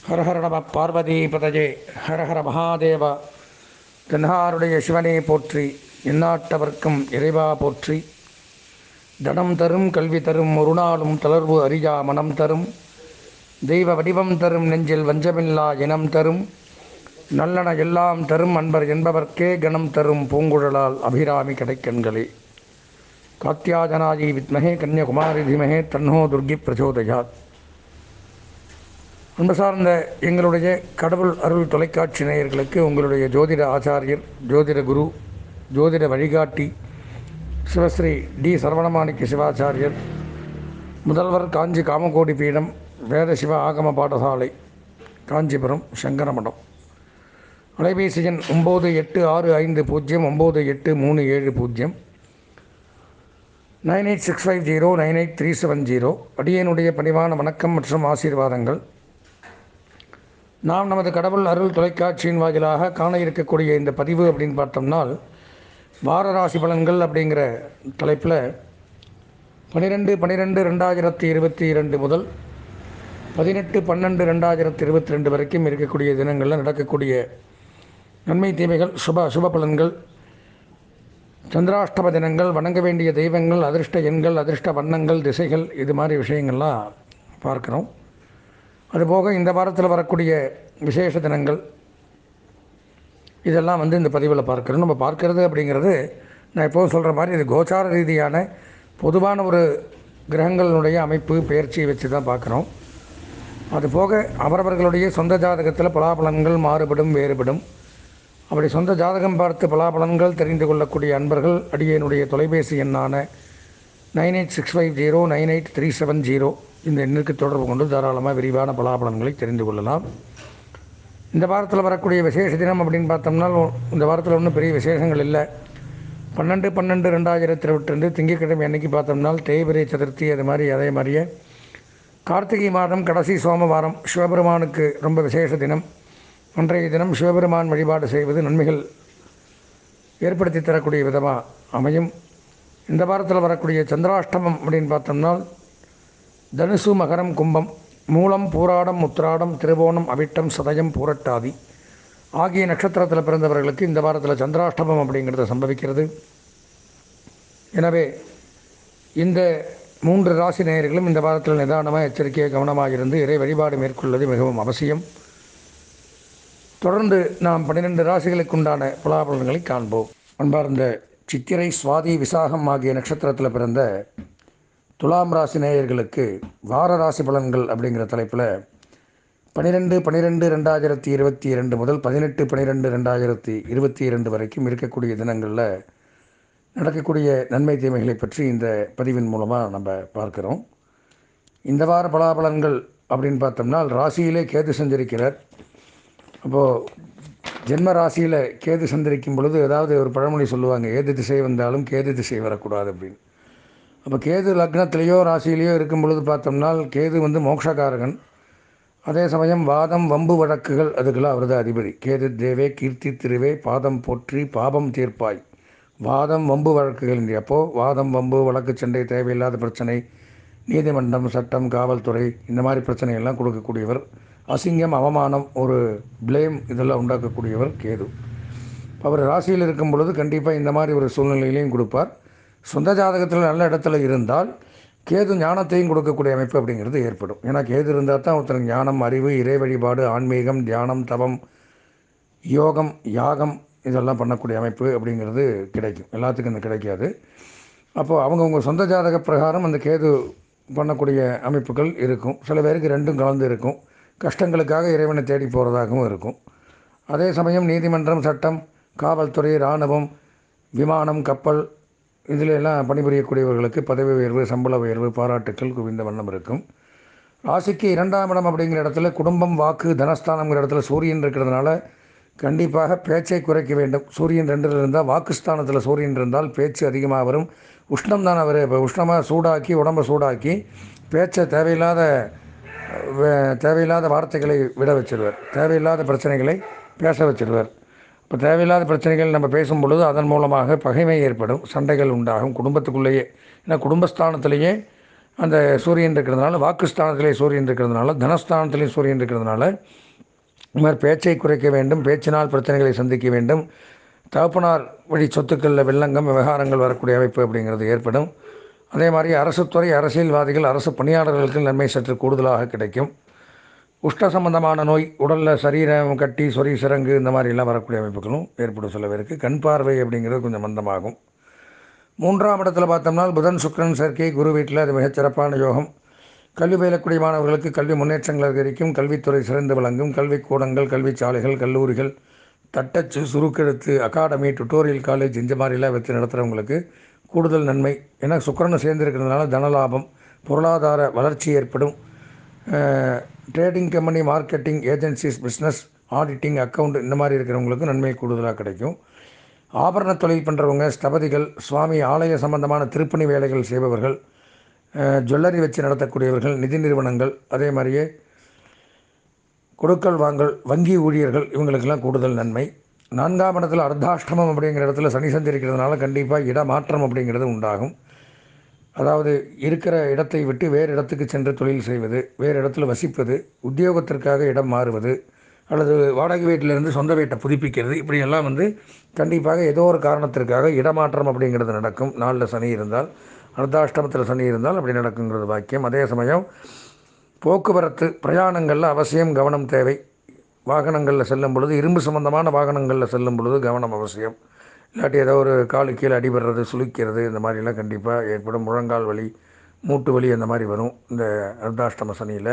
ஹரஹர நம பார்வதி பதஜே ஹரஹர மகாதேவா தென்னாருடைய சிவனே போற்றி எந்நாட்டவர்க்கும் இறைவா போற்றி தனம் தரும் கல்வி தரும் ஒரு நாளும் தளர்வு அறியா மனம் தரும் தெய்வ வடிவம் தரும் நெஞ்சில் வஞ்சமில்லா இனம் தரும் நல்லன எல்லாம் தரும் அன்பர் என்பவர்க்கே கணம் தரும் பூங்குழலால் அபிராமி கடைக்கண்களே காத்தியாஜனாயி வித்மகே கன்னியகுமாரி தீமகே தன்னோ துர்கி பிரச்சோதயாத் அன்பு சார்ந்த எங்களுடைய கடவுள் அருள் தொலைக்காட்சி நேயர்களுக்கு உங்களுடைய ஜோதிட ஆச்சாரியர் ஜோதிட குரு ஜோதிட வழிகாட்டி சிவஸ்ரீ டி சரவணமாணிக்க சிவாச்சாரியர் முதல்வர் காஞ்சி காமகோடி பீடம் வேத சிவ ஆகம பாடசாலை காஞ்சிபுரம் சங்கரமடம் அலைபேசி எண் ஒம்பது எட்டு ஆறு ஐந்து பூஜ்ஜியம் ஒம்பது எட்டு மூணு ஏழு பூஜ்ஜியம் nine eight six five zero nine eight three seven zero அடியனுடைய பணிவான வணக்கம் மற்றும் ஆசீர்வாதங்கள் நாம் நமது கடவுள் அருள் தொலைக்காட்சியின் வாயிலாக காண இருக்கக்கூடிய இந்த பதிவு அப்படின்னு பார்த்தோம்னால் வார ராசி பலன்கள் அப்படிங்கிற தலைப்பில் பன்னிரெண்டு பன்னிரெண்டு ரெண்டாயிரத்தி இருபத்தி இரண்டு முதல் பதினெட்டு பன்னெண்டு ரெண்டாயிரத்தி இருபத்தி ரெண்டு வரைக்கும் இருக்கக்கூடிய தினங்களில் நடக்கக்கூடிய நன்மை தீமைகள் சுப சுப பலன்கள் சந்திராஷ்டம தினங்கள் வணங்க வேண்டிய தெய்வங்கள் அதிர்ஷ்ட எண்கள் அதிர்ஷ்ட வண்ணங்கள் திசைகள் இது மாதிரி விஷயங்கள்லாம் பார்க்குறோம் அதுபோக இந்த வாரத்தில் வரக்கூடிய விசேஷ தினங்கள் இதெல்லாம் வந்து இந்த பதிவில் பார்க்குறோம் நம்ம பார்க்கறது அப்படிங்கிறது நான் எப்போதும் சொல்கிற மாதிரி இது கோச்சார ரீதியான பொதுவான ஒரு கிரகங்களுடைய அமைப்பு பயிற்சியை வச்சு தான் பார்க்குறோம் அதுபோக அவரவர்களுடைய சொந்த ஜாதகத்தில் பலாபலன்கள் மாறுபடும் வேறுபடும் அப்படி சொந்த ஜாதகம் பார்த்து பலாபலன்கள் தெரிந்து கொள்ளக்கூடிய அன்பர்கள் அடியனுடைய தொலைபேசி எண்ணான nine eight six five zero nine eight three seven zero இந்த எண்ணிற்கு தொடர்பு கொண்டு தாராளமாக விரிவான பலாபலன்களை தெரிந்து கொள்ளலாம் இந்த வாரத்தில் வரக்கூடிய விசேஷ தினம் அப்படின்னு பார்த்தோம்னா இந்த வாரத்தில் ஒன்றும் பெரிய விசேஷங்கள் இல்லை பன்னெண்டு பன்னெண்டு ரெண்டாயிரத்தி இருபத்தி ரெண்டு திங்கட்கிழமை அன்னைக்கு பார்த்தோம்னா தேய்பிரை சதுர்த்தி அது மாதிரி அதே மாதிரியே கார்த்திகை மாதம் கடைசி சோமவாரம் சிவபெருமானுக்கு ரொம்ப விசேஷ தினம் அன்றைய தினம் சிவபெருமான் வழிபாடு செய்வது நன்மைகள் ஏற்படுத்தி தரக்கூடிய விதமாக அமையும் இந்த வாரத்தில் வரக்கூடிய சந்திராஷ்டமம் அப்படின்னு பார்த்தோம்னா தனுசு மகரம் கும்பம் மூலம் பூராடம் உத்திராடம் திருவோணம் அவிட்டம் சதயம் பூரட்டாதி ஆகிய நட்சத்திரத்தில் பிறந்தவர்களுக்கு இந்த வாரத்தில் சந்திராஷ்டமம் அப்படிங்கிறது சம்பவிக்கிறது எனவே இந்த மூன்று ராசி நேயர்களும் இந்த வாரத்தில் நிதானமாக எச்சரிக்கையை கவனமாக இருந்து இறை வழிபாடு மேற்கொள்வது மிகவும் அவசியம் தொடர்ந்து நாம் பன்னிரெண்டு ராசிகளுக்கு உண்டான பலாபலன்களை காண்போம் அன்பார்ந்த சித்திரை சுவாதி விசாகம் ஆகிய நட்சத்திரத்தில் பிறந்த துலாம் ராசி நேயர்களுக்கு வார ராசி பலன்கள் அப்படிங்கிற தலைப்பில் பன்னிரெண்டு பன்னிரெண்டு ரெண்டாயிரத்தி இருபத்தி இரண்டு முதல் பதினெட்டு பன்னிரெண்டு ரெண்டாயிரத்தி இருபத்தி இரண்டு வரைக்கும் இருக்கக்கூடிய தினங்களில் நடக்கக்கூடிய நன்மை தீமைகளை பற்றி இந்த பதிவின் மூலமாக நம்ம பார்க்குறோம் இந்த வார பலாபலன்கள் அப்படின்னு பார்த்தோம்னா ராசியிலே கேது சஞ்சரிக்கிறார் அப்போது ஜென்ம ராசியில் கேது சந்தரிக்கும் பொழுது ஏதாவது ஒரு பழமொழி சொல்லுவாங்க ஏது திசை வந்தாலும் கேது திசை வரக்கூடாது அப்படின்னு அப்போ கேது லக்னத்திலேயோ ராசியிலேயோ இருக்கும் பொழுது பார்த்தோம்னா கேது வந்து மோட்சகாரகன் அதே சமயம் வாதம் வம்பு வழக்குகள் அதுக்கெல்லாம் அவர் தான் அதிபதி கேது தேவே கீர்த்தி திருவே பாதம் போற்றி பாபம் தீர்ப்பாய் வாதம் வம்பு வழக்குகள் அப்போது வாதம் வம்பு வழக்கு சண்டை தேவையில்லாத பிரச்சனை நீதிமன்றம் சட்டம் காவல்துறை இந்த மாதிரி பிரச்சனைகள்லாம் கொடுக்கக்கூடியவர் அசிங்கம் அவமானம் ஒரு பிளேம் இதெல்லாம் உண்டாக்கக்கூடியவர் கேது அவர் ராசியில் இருக்கும் பொழுது கண்டிப்பாக இந்த மாதிரி ஒரு சூழ்நிலையிலையும் கொடுப்பார் சொந்த ஜாதகத்தில் நல்ல இடத்துல இருந்தால் கேது ஞானத்தையும் கொடுக்கக்கூடிய அமைப்பு அப்படிங்கிறது ஏற்படும் ஏன்னா கேது இருந்தால் தான் ஒருத்தருக்கு ஞானம் அறிவு இறை வழிபாடு ஆன்மீகம் தியானம் தவம் யோகம் யாகம் இதெல்லாம் பண்ணக்கூடிய அமைப்பு அப்படிங்கிறது கிடைக்கும் எல்லாத்துக்கும் இந்த கிடைக்காது அப்போது அவங்கவுங்க சொந்த ஜாதக பிரகாரம் அந்த கேது பண்ணக்கூடிய அமைப்புகள் இருக்கும் சில பேருக்கு ரெண்டும் கலந்து இருக்கும் கஷ்டங்களுக்காக இறைவனை தேடி போகிறதாகவும் இருக்கும் அதே சமயம் நீதிமன்றம் சட்டம் காவல்துறை இராணுவம் விமானம் கப்பல் இதில் எல்லாம் பணிபுரியக்கூடியவர்களுக்கு பதவி உயர்வு சம்பள உயர்வு பாராட்டுக்கள் குவிந்த வண்ணம் இருக்கும் ராசிக்கு இரண்டாம் இடம் அப்படிங்கிற இடத்துல குடும்பம் வாக்கு தனஸ்தானங்கிற இடத்துல சூரியன் இருக்கிறதுனால கண்டிப்பாக பேச்சை குறைக்க வேண்டும் சூரியன் ரெண்டில் இருந்தால் வாக்குஸ்தானத்தில் சூரியன் இருந்தால் பேச்சு அதிகமாக வரும் உஷ்ணம் தான் அவர் இப்போ உஷ்ணமாக சூடாக்கி உடம்பை சூடாக்கி பேச்சை தேவையில்லாத தேவையில்லாத வார்த்தைகளை விட வச்சிருவார் தேவையில்லாத பிரச்சனைகளை பேச வச்சிருவார் இப்போ தேவையில்லாத பிரச்சனைகள் நம்ம பேசும் பொழுது அதன் மூலமாக பகைமை ஏற்படும் சண்டைகள் உண்டாகும் குடும்பத்துக்குள்ளேயே ஏன்னா குடும்பஸ்தானத்திலேயே அந்த சூரியன் இருக்கிறதுனால வாக்குஸ்தானத்திலே சூரியன் இருக்கிறதுனால தனஸ்தானத்திலே சூரியன் இருக்கிறதுனால இந்த மாதிரி பேச்சை குறைக்க வேண்டும் பேச்சினால் பிரச்சனைகளை சந்திக்க வேண்டும் தகப்பனார் வழி சொத்துக்களில் வெள்ளங்கம் விவகாரங்கள் வரக்கூடிய அமைப்பு அப்படிங்கிறது ஏற்படும் அதே மாதிரி அரசுத்துறை அரசியல்வாதிகள் அரசு பணியாளர்களுக்கு நன்மை சற்று கூடுதலாக கிடைக்கும் உஷ்ட சம்பந்தமான நோய் உடலில் சரீரம் கட்டி சொறி சிறங்கு இந்த மாதிரிலாம் வரக்கூடிய அமைப்புகளும் ஏற்படும் சில பேருக்கு கண் பார்வை அப்படிங்கிறது கொஞ்சம் மந்தமாகும் மூன்றாம் இடத்துல பார்த்தோம்னா புதன் சுக்கிரன் சேர்க்கை குரு வீட்டில் அது மிகச் சிறப்பான யோகம் கல்வி பயிலக்கூடிய மாணவர்களுக்கு கல்வி முன்னேற்றங்கள் அதிகரிக்கும் கல்வித்துறை சிறந்து விளங்கும் கல்விக் கூடங்கள் கல்விச் சாலைகள் கல்லூரிகள் தட்டச்சு சுருக்கெழுத்து அகாடமி டுட்டோரியல் காலேஜ் இந்த மாதிரிலாம் வச்சு நடத்துகிறவங்களுக்கு கூடுதல் நன்மை ஏன்னா சுக்கிரனை சேர்ந்திருக்கிறதுனால தனலாபம் பொருளாதார வளர்ச்சி ஏற்படும் trading company marketing agencies business auditing account இந்த மாதிரி இருக்கிறவங்களுக்கு நன்மை கூடுதலாக கிடைக்கும் ஆபரண தொழில் பண்ணுறவங்க ஸ்தபதிகள் சுவாமி ஆலய சம்பந்தமான திருப்பணி வேலைகள் செய்பவர்கள் அஹ், ஜுவல்லரி வச்சு நடத்தக்கூடியவர்கள் நிதி நிறுவனங்கள் அதே மாதிரியே கொடுக்கல் வாங்கல் வங்கி ஊழியர்கள் இவங்களுக்கெல்லாம் கூடுதல் நன்மை நான்காம் இடத்துல அர்த்தாஷ்டமம் அப்படிங்கிற இடத்துல சனி சஞ்சரிக்கிறதுனால கண்டிப்பாக இடமாற்றம் அப்படிங்கிறது உண்டாகும் அதாவது இருக்கிற இடத்தை விட்டு வேறு இடத்துக்கு சென்று தொழில் செய்வது வேறு இடத்துல வசிப்பது உத்தியோகத்திற்காக இடம் மாறுவது அல்லது வாடகை வீட்டிலிருந்து சொந்த வீட்டை புதுப்பிக்கிறது இப்படியெல்லாம் வந்து கண்டிப்பாக ஏதோ ஒரு காரணத்திற்காக இடமாற்றம் அப்படிங்கிறது நடக்கும் நாளில் சனி இருந்தால் அர்த்தாஷ்டமத்தில் சனி இருந்தால் அப்படி நடக்குங்கிறது வாக்கியம் அதே சமயம் போக்குவரத்து பிரயாணங்களில் அவசியம் கவனம் தேவை வாகனங்களில் செல்லும் பொழுது இரும்பு சம்பந்தமான வாகனங்களில் செல்லும் பொழுது கவனம் அவசியம் இல்லாட்டி ஏதோ ஒரு காலு கீழே அடிபடுறது சுளுக்கிறது இந்த மாதிரிலாம் கண்டிப்பாக ஏற்படும் முழங்கால் வலி மூட்டு வலி அந்த மாதிரி வரும் இந்த அர்த்தாஷ்டம சனியில்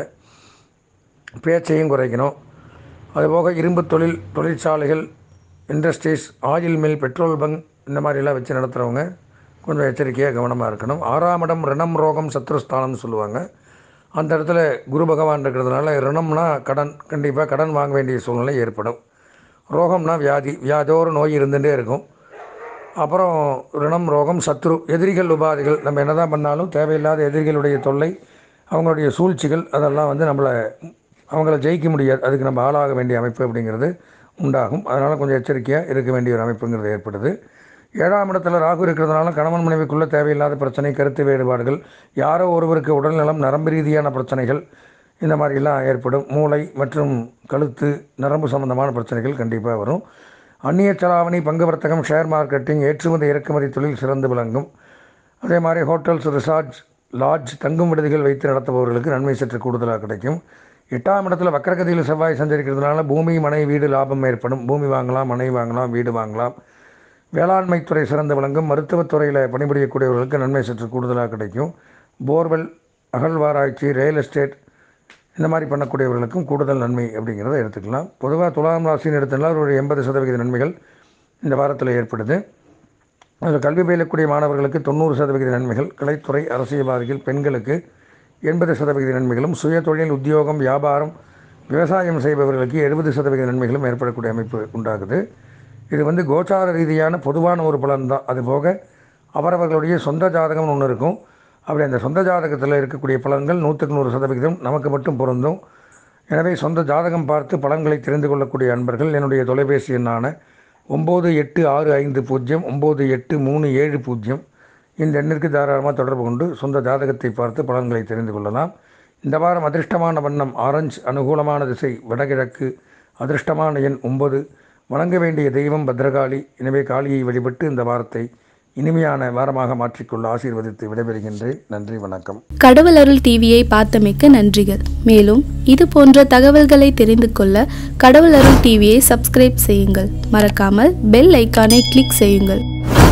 பேச்சையும் குறைக்கணும் அதுபோக இரும்பு தொழில் தொழிற்சாலைகள் industries oil mill petrol bunk இந்த மாதிரிலாம் வச்சு நடத்துகிறவங்க கொஞ்சம் எச்சரிக்கையாக கவனமாக இருக்கணும் ஆறாம் இடம் ரிணம் ரோகம் சத்ருஸ்தானம்னு சொல்லுவாங்க அந்த இடத்துல குரு பகவான் இருக்கிறதுனால ரிணம்னா கடன் கண்டிப்பாக கடன் வாங்க வேண்டிய சூழ்நிலை ஏற்படும் ரோகம்னா வியாதி வியாதோறு நோய் இருந்துகிட்டே இருக்கும் அப்புறம் ரிணம் ரோகம் சத்ரு எதிரிகள் உபாதைகள் நம்ம என்னதான் பண்ணாலும் தேவையில்லாத எதிரிகளுடைய தொல்லை அவங்களுடைய சூழ்ச்சிகள் அதெல்லாம் வந்து நம்மளை அவங்கள ஜெயிக்க முடியாது அதுக்கு நம்ம ஆளாக வேண்டிய அமைப்பு அப்படிங்கிறது உண்டாகும் அதனால் கொஞ்சம் எச்சரிக்கையாக இருக்க வேண்டிய ஒரு அமைப்புங்கிறது ஏற்படுது ஏழாம் இடத்துல ராகு இருக்கிறதுனால கணவன் மனைவிக்குள்ளே தேவையில்லாத பிரச்சனை கருத்து வேறுபாடுகள் யாரோ ஒருவருக்கு உடல்நலம் நரம்பு ரீதியான பிரச்சனைகள் இந்த மாதிரிலாம் ஏற்படும் மூளை மற்றும் கழுத்து நரம்பு சம்பந்தமான பிரச்சனைகள் கண்டிப்பாக வரும் அந்நிய செலாவணி பங்கு வர்த்தகம் ஷேர் மார்க்கெட்டிங் ஏற்றுமதி இறக்குமதி தொழில் சிறந்து விளங்கும் அதே மாதிரி ஹோட்டல்ஸ் ரிசார்ட்ஸ் லாட்ஜ் தங்கும் விடுதிகள் வைத்து நடத்துபவர்களுக்கு நன்மை சற்று கூடுதலாக கிடைக்கும் எட்டாம் இடத்துல வக்கரகதியில் செவ்வாய் சஞ்சரிக்கிறதுனால பூமி மனை வீடு லாபம் ஏற்படும் பூமி வாங்கலாம் மனை வாங்கலாம் வீடு வாங்கலாம் வேளாண்மைத்துறை சிறந்து விளங்கும் மருத்துவத்துறையில் பணிபுரியக்கூடியவர்களுக்கு நன்மை சற்று கூடுதலாக கிடைக்கும் போர்வெல் அகழ்வாராய்ச்சி ரியல் எஸ்டேட் இந்த மாதிரி பண்ணக்கூடியவர்களுக்கும் கூடுதல் நன்மை அப்படிங்கிறத எடுத்துக்கலாம் பொதுவாக துலாம் ராசின்னு எடுத்தனால் ஒரு எண்பது சதவிகித நன்மைகள் இந்த வாரத்தில் ஏற்படுது அதில் கல்வி பயிலக்கூடிய மாணவர்களுக்கு தொண்ணூறு சதவிகித நன்மைகள் கலைத்துறை அரசியல்வாதிகள் பெண்களுக்கு எண்பது சதவிகித நன்மைகளும் சுய தொழில் உத்தியோகம் வியாபாரம் விவசாயம் செய்பவர்களுக்கு எழுபது சதவிகித நன்மைகளும் ஏற்படக்கூடிய அமைப்பு உண்டாகுது இது வந்து கோச்சார ரீதியான பொதுவான ஒரு பலன் தான் அதுபோக அவரவர்களுடைய சொந்த ஜாதகம்னு ஒன்று இருக்கும் அப்படி அந்த சொந்த ஜாதகத்தில் இருக்கக்கூடிய பலன்கள் நூற்றுக்கு நூறு சதவிகிதம் நமக்கு மட்டும் பொருந்தும் எனவே சொந்த ஜாதகம் பார்த்து பலன்களை தெரிந்து கொள்ளக்கூடிய அன்பர்கள் என்னுடைய தொலைபேசி எண்ணான ஒம்பது எட்டு ஆறு ஐந்து பூஜ்ஜியம் ஒம்பது எட்டு மூணு ஏழு பூஜ்ஜியம் இந்த எண்ணிற்கு தாராளமாக தொடர்பு கொண்டு சொந்த ஜாதகத்தை பார்த்து பலன்களை தெரிந்து கொள்ளலாம் இந்த வாரம் அதிர்ஷ்டமான வண்ணம் ஆரஞ்சு அனுகூலமான திசை வடகிழக்கு அதிர்ஷ்டமான எண் ஒன்பது வணங்க வேண்டிய தெய்வம் பத்ரகாளி எனவே காளியை வழிபட்டு இந்த வாரத்தை இனிமையான வாரமாக மாற்றிக்கொள்ள ஆசீர்வதித்து விடைபெறுகின்றேன் நன்றி வணக்கம் கடவுள் அருள் டிவியை பார்த்தமைக்க நன்றிகள் மேலும் இது போன்ற தகவல்களை தெரிந்து கொள்ள கடவுள் அருள் டிவியை சப்ஸ்கிரைப் செய்யுங்கள் மறக்காமல் பெல் ஐக்கானை கிளிக் செய்யுங்கள்